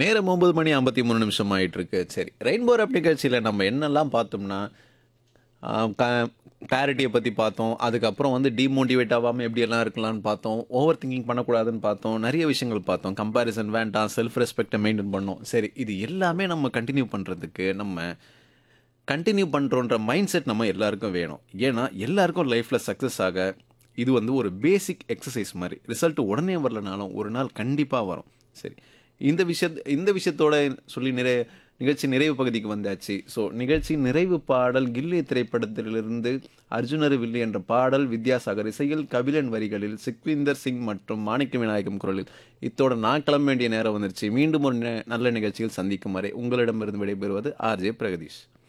நேரம் ஒன்பது மணி ஐம்பத்தி மூணு நிமிஷம் ஆயிட்டு இருக்கு சரி ரெயின்போ ரப் நிகழ்ச்சியில் நம்ம என்னெல்லாம் பார்த்தோம்னா கிளாரிட்டியை பற்றி பார்த்தோம் அதுக்கப்புறம் வந்து டிமோட்டிவேட் ஆகாமல் எப்படியெல்லாம் இருக்கலாம்னு பார்த்தோம் ஓவர் திங்கிங் பண்ணக்கூடாதுன்னு பார்த்தோம் நிறைய விஷயங்கள் பார்த்தோம் கம்பேரிசன் வேண்டாம் செல்ஃப் ரெஸ்பெக்டை மெயின்டைன் பண்ணோம் சரி இது எல்லாமே நம்ம கண்டினியூ பண்ணுறதுக்கு நம்ம கண்டினியூ பண்ணுறோன்ற மைண்ட் செட் நம்ம எல்லாருக்கும் வேணும் ஏன்னா எல்லாருக்கும் லைஃப்பில் சக்ஸஸ் ஆக இது வந்து ஒரு பேசிக் எக்ஸசைஸ் மாதிரி ரிசல்ட் உடனே வரலனாலும் ஒரு நாள் கண்டிப்பாக வரும் சரி இந்த விஷயத் இந்த விஷயத்தோட சொல்லி நிறைய நிகழ்ச்சி நிறைவு பகுதிக்கு வந்தாச்சு ஸோ நிகழ்ச்சி நிறைவு பாடல் கில்லி திரைப்படத்திலிருந்து அர்ஜுனர் வில்லி என்ற பாடல் வித்யாசாகர் இசையில் கபிலன் வரிகளில் சுக்விந்தர் சிங் மற்றும் மாணிக்க விநாயகம் குரலில் இத்தோட நான் கிளம்ப வேண்டிய நேரம் வந்துருச்சு மீண்டும் ஒரு நெ- நல்ல நிகழ்ச்சியில் சந்திக்கும் வரை உங்களிடமிருந்து விடைபெறுவது ஆர்ஜே பிரகதீஷ்